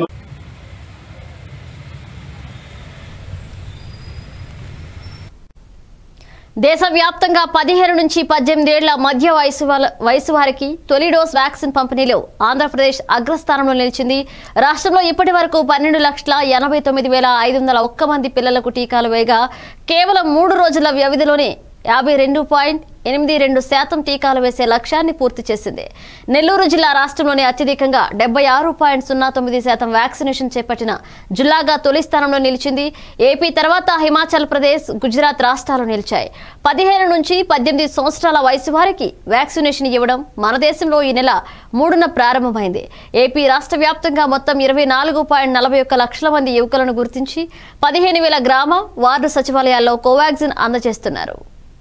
దేశవ్యాప్తంగా పదిహేను నుంచి పద్దెనిమిది ఏళ్ల మధ్య వయసు వాళ్ళ- వయసు వారికి తొలి డోస్ వ్యాక్సిన్ పంపిణీలో ఆంధ్రప్రదేశ్ అగ్రస్థానంలో నిలిచింది రాష్ట్రంలో ఇప్పటి వరకు పన్నెండు లక్షల ఎనభై తొమ్మిది వేల ఐదు వందల ఒక్క మంది పిల్లలకు టీకాలు వేయగా కేవలం మూడు రోజుల వ్యవధిలోనే యాభై రెండు పాయింట్ ఎనిమిది రెండు శాతం టీకాలు వేసే లక్ష్యాన్ని పూర్తి చేసింది నెల్లూరు జిల్లా రాష్ట్రంలోనే అత్యధికంగా డెబ్బై ఆరు పాయింట్ సున్నా తొమ్మిది శాతం వ్యాక్సినేషన్ చేపట్టిన జిల్లాగా తొలి స్థానంలో నిలిచింది ఏపీ తర్వాత హిమాచల్ ప్రదేశ్ గుజరాత్ రాష్ట్రాలు నిలిచాయి పదిహేను నుంచి పద్దెనిమిది సంవత్సరాల వయసు వారికి వ్యాక్సినేషన్ ఇవ్వడం మన దేశంలో ఈ నెల మూడున ప్రారంభమైంది ఏపీ రాష్ట్ర వ్యాప్తంగా మొత్తం ఇరవై నాలుగు పాయింట్ నలభై ఒక్క లక్షల మంది యువకులను గుర్తించి పదిహేను వేల గ్రామ వార్డు సచివాలయాల్లో కోవాక్సిన్ అందజేస్తున్నారు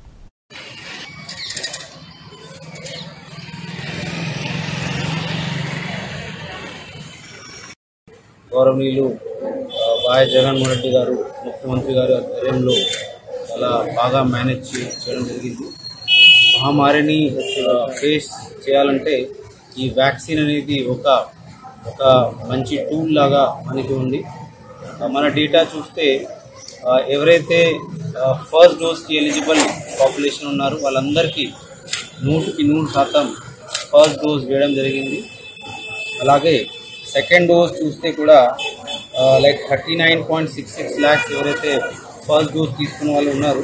గౌరవనీయులు ఆ, వైఎస్ జగన్మోహన్ రెడ్డి గారు ముఖ్యమంత్రి గారి ఆధ్వర్యంలో చాలా బాగా మేనేజ్ చే- చేయడం జరిగింది మహమ్మారిని ఆ, ఫేస్ చేయాలంటే ఈ వ్యాక్సిన్ అనేది ఒక ఒక మంచి టూల్ లాగా మనకి ఉంది ఆ, మన డేటా చూస్తే ఆ, ఎవరైతే ఫస్ట్ డోస్కి ఎలిజిబుల్ పాపులేషన్ ఉన్నారో వాళ్ళందరికీ నూటికి నూరు శాతం ఫస్ట్ డోస్ వేయడం జరిగింది అలాగే సెకండ్ డోస్ చూస్తే కూడా like thirty nine point six six lakhs ఎవరైతే ఫస్ట్ డోస్ తీసుకున్న వాళ్ళు ఉన్నారు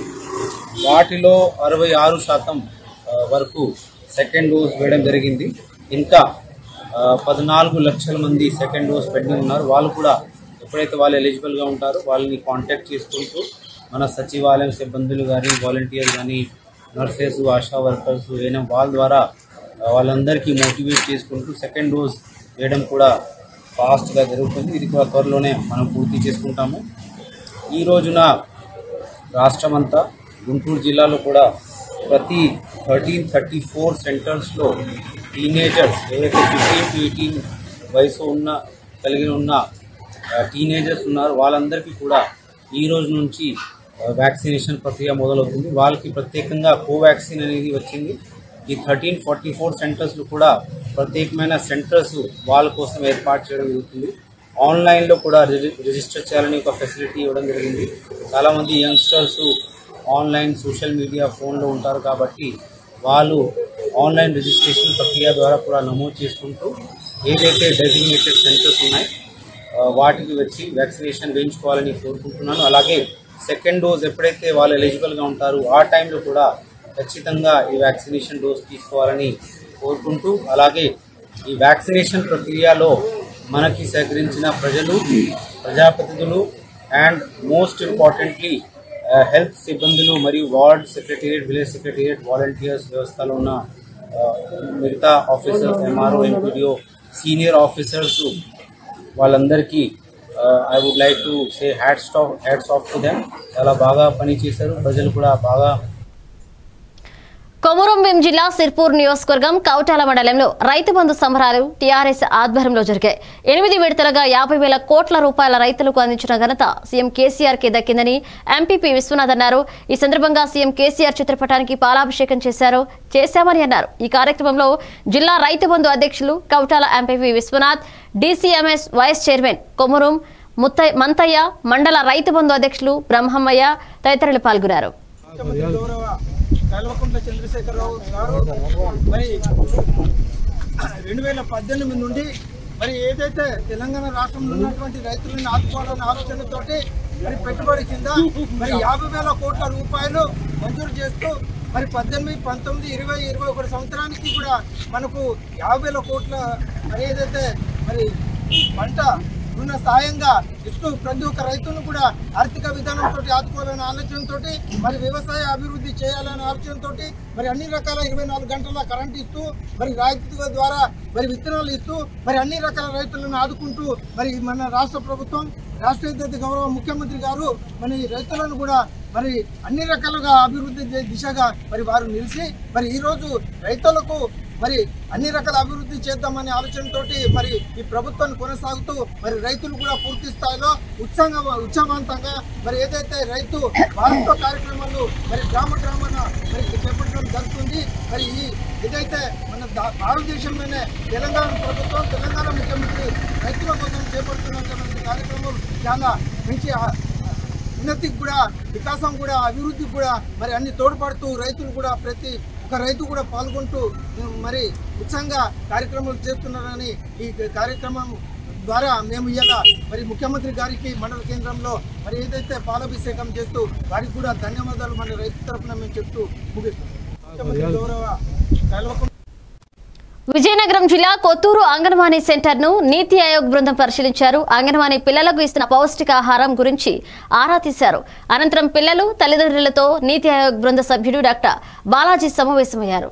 వాటిలో అరవై ఆరు శాతం ఆ, వరకు సెకండ్ డోస్ వేయడం జరిగింది ఇంకా ఆ, పద్నాలుగు లక్షల మంది సెకండ్ డోస్ పెండింగ్ ఉన్నారు వాళ్ళు కూడా ఎప్పుడైతే వాళ్ళు ఎలిజిబుల్గా ఉంటారో వాళ్ళని కాంటాక్ట్ చేసుకుంటూ మన సచివాలయం సిబ్బందులు కానీ వాలంటీర్ కానీ నర్సెస్ ఆశా వర్కర్స్ అయినా వాళ్ళ ద్వారా ఆ, వాళ్ళందరికీ మోటివేట్ చేసుకుంటూ సెకండ్ డోస్ వేయడం కూడా ఫాస్ట్గా జరుగుతుంది ఇది కూడా త్వరలోనే మనం పూర్తి చేసుకుంటాము ఈ రోజున రాష్ట్రమంతా గుంటూరు జిల్లాలో కూడా ప్రతి థర్టీన్ థర్టీ ఫోర్ సెంటర్స్లో టీనేజర్స్ ఎవరైతే ఫిఫ్టీన్ టు ఎయిటీన్ వయసు ఉన్న కలిగి ఉన్న టీనేజర్స్ ఉన్నారో వాళ్ళందరికీ కూడా ఈ రోజు నుంచి వ్యాక్సినేషన్ ప్రక్రియ మొదలవుతుంది వాళ్ళకి ప్రత్యేకంగా కోవాక్సిన్ అనేది వచ్చింది ఈ థర్టీన్ ఫార్టీ ఫోర్ సెంటర్స్లో కూడా ప్రత్యేకమైన సెంటర్స్ వాళ్ళ కోసం ఏర్పాటు చేయడం జరుగుతుంది ఆన్లైన్లో కూడా రిజి- రిజిస్టర్ చేయాలని ఒక ఫెసిలిటీ ఇవ్వడం జరిగింది చాలామంది యంగ్స్టర్స్ ఆన్లైన్ సోషల్ మీడియా ఫోన్లో ఉంటారు కాబట్టి వాళ్ళు ఆన్లైన్ రిజిస్ట్రేషన్ ప్రక్రియ ద్వారా కూడా నమోదు చేసుకుంటూ ఏదైతే డెసిగ్నేటెడ్ సెంటర్స్ ఉన్నాయి ఆ, వాటికి వచ్చి వ్యాక్సినేషన్ వేయించుకోవాలని కోరుకుంటున్నాను అలాగే సెకండ్ డోస్ ఎప్పుడైతే వాళ్ళు ఎలిజిబుల్గా ఉంటారో ఆ టైంలో కూడా ఖచ్చితంగా ఈ వ్యాక్సినేషన్ డోస్ తీసుకోవాలని కోరుకుంటూ అలాగే ఈ వ్యాక్సినేషన్ ప్రక్రియలో మనకి సహకరించిన ప్రజలు ప్రజాప్రతినిధులు అండ్ మోస్ట్ ఇంపార్టెంట్లీ హెల్త్ సిబ్బందులు మరియు ward secretariat village secretariat volunteers వ్యవస్థలో ఉన్న ఆ, మిగతా officers MRO MPDO senior officers వాళ్ళందరికీ I would like to say hats off hats off to them చాలా బాగా పనిచేశారు ప్రజలు కూడా బాగా కొమురంభీం జిల్లా సిర్పూర్ నియోజకవర్గం కౌటాల మండలంలో రైతు బంధు సంబరాలు టీఆర్ఎస్ ఆధ్వర్యంలో జరిగాయి ఎనిమిది విడతలుగా యాభై వేల కోట్ల రూపాయల రైతులకు అందించిన ఘనత సీఎం కేసీఆర్ కి దక్కిందని ఎంపీపీ విశ్వనాథ్ అన్నారు ఈ సందర్భంగా సీఎం కేసీఆర్ చిత్రపటానికి పాలాభిషేకం చేశారు చేశామని అన్నారు ఈ కార్యక్రమంలో జిల్లా రైతు బంధు అధ్యక్షులు Kautala MPP Vishwanath DCMS vice chairman Komuram Muthaiah Manthaiah మండల రైతు బంధు అధ్యక్షులు బ్రహ్మయ్య తదితరులు పాల్గొన్నారు కల్వకుంట్ల చంద్రశేఖరరావు గారు మరి రెండు వేల పద్దెనిమిది నుండి మరి ఏదైతే తెలంగాణ రాష్ట్రంలో ఉన్నటువంటి రైతులను ఆదుకోవాలన్న ఆలోచనతోటి మరి పెట్టుబడి కింద మరి యాభై వేల కోట్ల రూపాయలు మంజూరు చేస్తూ మరి పద్దెనిమిది పంతొమ్మిది ఇరవై ఇరవై ఒకటి సంవత్సరానికి కూడా మనకు యాభై వేల కోట్ల మరి ఏదైతే మరి పంట రుణ సాయంగా ఇస్తూ ప్రతి ఒక్క రైతును కూడా ఆర్థిక విధానంతో ఆదుకోవాలనే ఆలోచనతో మరి వ్యవసాయ అభివృద్ధి చేయాలనే ఆలోచనతో మరి అన్ని రకాల ఇరవై నాలుగు గంటల కరెంట్ ఇస్తూ మరి రైతుల ద్వారా మరి విత్తనాలు ఇస్తూ మరి అన్ని రకాల రైతులను ఆదుకుంటూ మరి మన రాష్ట్ర ప్రభుత్వం రాష్ట్ర విద్యుత్ గౌరవ ముఖ్యమంత్రి గారు మరి రైతులను కూడా మరి అన్ని రకాలుగా అభివృద్ధి చే- దిశగా మరి వారు నిలిచి మరి ఈరోజు రైతులకు మరి అన్ని రకాల అభివృద్ధి చేద్దామనే ఆలోచనతోటి మరి ఈ ప్రభుత్వాన్ని కొనసాగుతూ మరి రైతులు కూడా పూర్తి స్థాయిలో ఉత్సాహంగా ఉత్సాహవంతంగా మరి ఏదైతే రైతు వారసత్వ కార్యక్రమాలు మరి గ్రామ గ్రామాన మరి చేపట్టడం జరుగుతుంది మరి ఈ ఏదైతే మన దా- భారతదేశంలోనే తెలంగాణ ప్రభుత్వం తెలంగాణ ముఖ్యమంత్రి రైతుల కోసం చేపడుతున్నటువంటి కార్యక్రమం చాలా మంచి ఆ- ఉన్నతికి కూడా వికాసం కూడా అభివృద్ధికి కూడా మరి అన్ని తోడ్పడుతూ రైతులు కూడా ప్రతి ఒక రైతు కూడా పాల్గొంటూ ఉమ్, మరి ఉత్సాహంగా కార్యక్రమాలు చేస్తున్నారని ఈ కార్యక్రమం ద్వారా మేము ఇలా మరి ముఖ్యమంత్రి గారికి మండల కేంద్రంలో మరి ఏదైతే పాలాభిషేకం చేస్తూ వారికి కూడా ధన్యవాదాలు మన రైతు తరఫున మేము చెప్తూ ముగిస్తున్నాం ముఖ్యమంత్రి గౌరవ కల్వకుం విజయనగరం జిల్లా కొత్తూరు అంగన్వాడీ సెంటర్ ను నీతి ఆయోగ్ బృందం పరిశీలించారు అంగన్వాడీ పిల్లలకు ఇస్తున్న పౌష్టికాహారం గురించి ఆరా తీశారు అనంతరం పిల్లలు తల్లిదండ్రులతో నీతి ఆయోగ్ బృంద సభ్యుడు డాక్టర్ బాలాజీ సమావేశమయ్యారు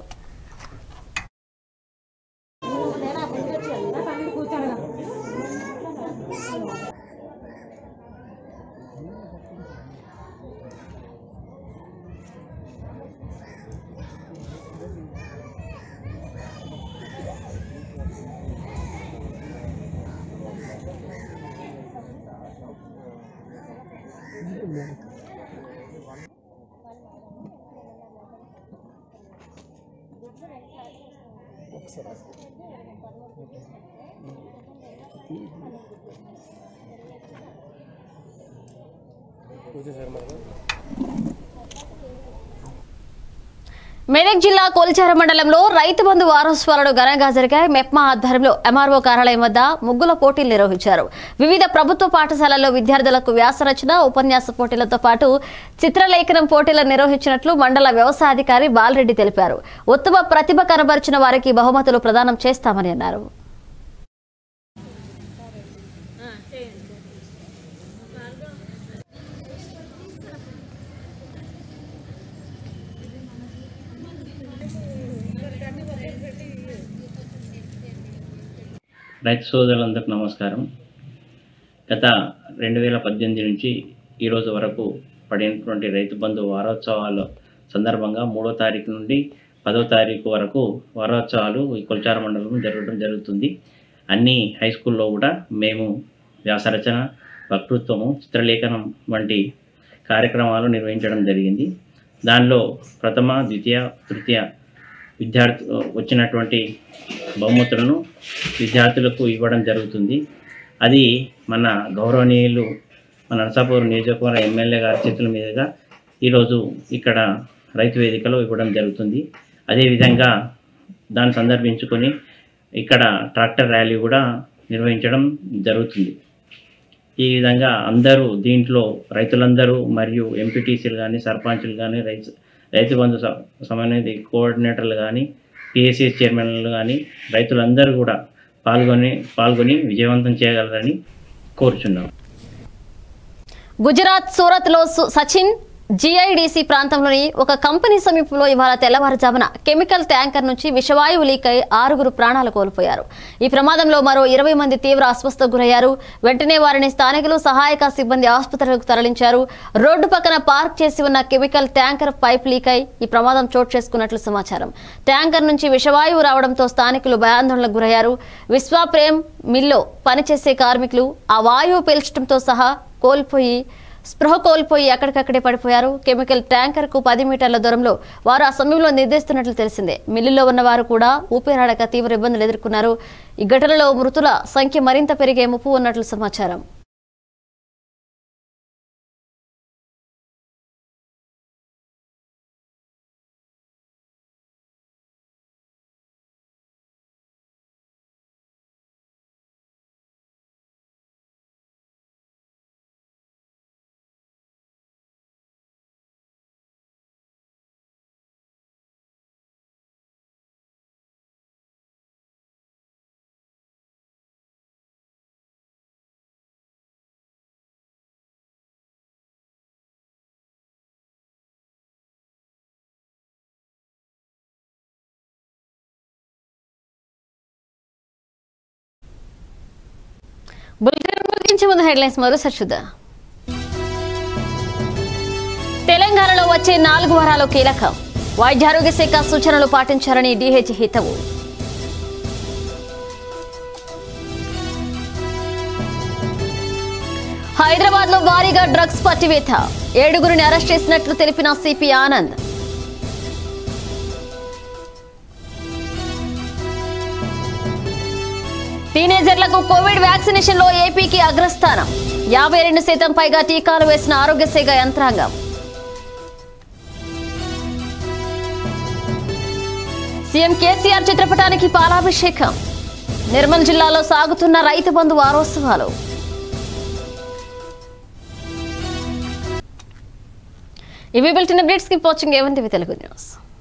మెదక్ జిల్లా కోలిచార మండలంలో రైతు బంధు వారోత్సవాలు ఘనంగా జరిగాయి మెప్మా ఆధ్వర్యంలో ఎంఆర్ఓ కార్యాలయం వద్ద ముగ్గుల పోటీలు నిర్వహించారు వివిధ ప్రభుత్వ పాఠశాలల్లో విద్యార్థులకు వ్యాసరచన ఉపన్యాస పోటీలతో పాటు చిత్రలేఖనం పోటీలు నిర్వహించినట్లు మండల వ్యవసాయాధికారి బాలరెడ్డి తెలిపారు ఉత్తమ ప్రతిభ కనబరిచిన వారికి బహుమతులు ప్రదానం చేస్తామని అన్నారు రైతు సోదరులందరికీ నమస్కారం గత రెండు వేల పద్దెనిమిది నుంచి ఈరోజు వరకు పడినటువంటి రైతు బంధు వారోత్సవాల సందర్భంగా మూడో తారీఖు నుండి పదో తారీఖు వరకు వారోత్సవాలు ఈ కొల్చార మండలం జరగడం జరుగుతుంది అన్ని హై స్కూల్లో కూడా మేము వ్యాసరచన వక్తృత్వము చిత్రలేఖనం వంటి కార్యక్రమాలు నిర్వహించడం జరిగింది దానిలో ప్రథమ ద్వితీయ తృతీయ విద్యార్థి వచ్చినటువంటి బహుమతులను విద్యార్థులకు ఇవ్వడం జరుగుతుంది అది మన గౌరవనీయులు మన నరసాపూర్ నియోజకవర్గ ఎమ్మెల్యే గారి చేతుల మీదుగా ఈరోజు ఇక్కడ రైతు వేదికలో ఇవ్వడం జరుగుతుంది అదేవిధంగా దాన్ని సందర్భించుకొని ఇక్కడ ట్రాక్టర్ ర్యాలీ కూడా నిర్వహించడం జరుగుతుంది ఈ విధంగా అందరూ దీంట్లో రైతులందరూ మరియు ఎంపీటీసీలు కానీ సర్పంచులు కానీ రైతు రైతు బంధు స- సమన్వయ కోఆర్డినేటర్లు కానీ పిఎస్సిఎస్ చైర్మన్లు కానీ రైతులందరూ కూడా పాల్గొని పాల్గొని విజయవంతం చేయగలరని కోరుచున్నాం గుజరాత్ సూరత్ లో సచిన్ జీఐడిసి ప్రాంతంలోని ఒక కంపెనీ సమీపంలో ఇవాళ తెల్లవారుజామున కెమికల్ ట్యాంకర్ నుంచి విషవాయువు లీక్ అయి ఆరుగురు ప్రాణాలు కోల్పోయారు ఈ ప్రమాదంలో మరో ఇరవై మంది తీవ్ర అస్వస్థకు గురయ్యారు వెంటనే వారిని స్థానికులు సహాయక సిబ్బంది ఆసుపత్రులకు తరలించారు రోడ్డు పక్కన పార్క్ చేసి ఉన్న కెమికల్ ట్యాంకర్ పైప్ లీక్ అయి ఈ ప్రమాదం చోటు చేసుకున్నట్లు సమాచారం ట్యాంకర్ నుంచి విషవాయువు రావడంతో స్థానికులు భయాందోళనకు గురయ్యారు విశ్వాప్రేమ్ మిల్లో పనిచేసే కార్మికులు ఆ వాయువు పీల్చడంతో సహా కోల్పోయి స్పృహ కోల్పోయి అక్కడికక్కడే పడిపోయారు కెమికల్ ట్యాంకర్ కు పది మీటర్ల దూరంలో వారు ఆ సమయంలో నిర్దేశిస్తున్నట్లు తెలిసిందే మిల్లులో ఉన్న వారు కూడా ఊపిరాడక తీవ్ర ఇబ్బందులు ఎదుర్కొన్నారు ఈ ఘటనలో మృతుల సంఖ్య మరింత పెరిగే ముప్పు ఉన్నట్లు సమాచారం బులెటిన్ ముగించే ముందు హెడ్లైన్స్ మరోసారి చూద్దాం తెలంగాణలో వచ్చే నాలుగు వారాలు కీలకం వైద్యారోగ్య శాఖ సూచనలు పాటించాలని డిహెచ్ హితవు హైదరాబాద్ లో భారీగా డ్రగ్స్ పట్టివేత ఏడుగురిని అరెస్ట్ చేసినట్లు తెలిపిన సిపి ఆనంద్ టీనేజర్లకు కోవిడ్ వ్యాక్సినేషన్ లో ఏపీకి అగ్రస్థానం యాభై రెండు శాతం పైగా టీకాలు వేసిన ఆరోగ్య శాఖ యంత్రాంగం సీఎం కేసీఆర్ చిత్రపటానికి పాలాభిషేకం నిర్మల్ జిల్లాలో సాగుతున్న రైతు బంధు వారోత్సవాలు ఇవి బిల్టిన్ అప్డేట్స్ కి వాచింగ్ ఏమంది తెలుగు న్యూస్